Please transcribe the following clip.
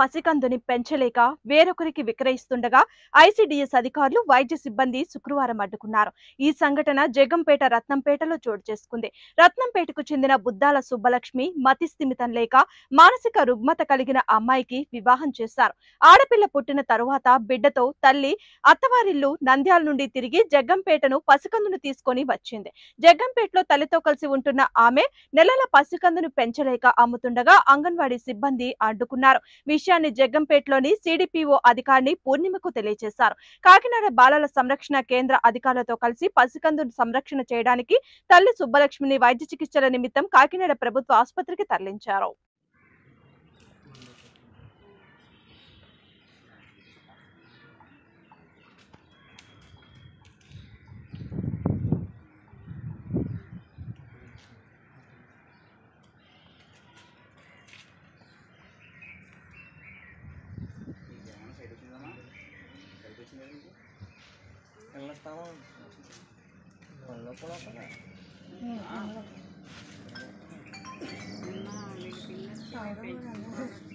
పసికందుని పెంచలేక వేరొకరికి విక్రయిస్తుండగా ఐసీడీఎస్ అధికారులు వైద్య సిబ్బంది శుక్రవారం అడ్డుకున్నారు ఈ సంఘటన జగంపేట రత్నంపేటలో చోటు చేసుకుంది రత్నంపేటకు చెందిన బుద్దాల సుబ్బలక్ష్మి మతి స్థిమితం లేక మానసిక రుగ్మత కలిగిన అమ్మాయికి వివాహం చేశారు ఆడపిల్ల పుట్టిన తరువాత బిడ్డతో తల్లి అత్తవారిల్లు నంద్యాల నుండి తిరిగి జగ్గంపేటను పసికందును తీసుకొని వచ్చింది జగ్గంపేటలో తల్లితో కలిసి ఉంటున్న ఆమె నెలల పసికందును పెంచలేక అమ్ముతుండగా అంగన్వాడీ సిబ్బంది అడ్డుకున్నారు విషయాన్ని జగ్గంపేటలోని సిడిపిఓ అధికారిని పూర్ణిమకు తెలియజేశారు కాకినాడ బాలల సంరక్షణ కేంద్ర అధికారులతో కలిసి పసికందును సంరక్షణ చేయడానికి తల్లి సుబ్బలక్ష్మిని వైద్య చికిత్సల నిమిత్తం కాకినాడ ప్రభుత్వ ఆసుపత్రికి తరలించారు వెళ్ళొస్తాము లోపల లోపల నిన్న వీడి పిల్ల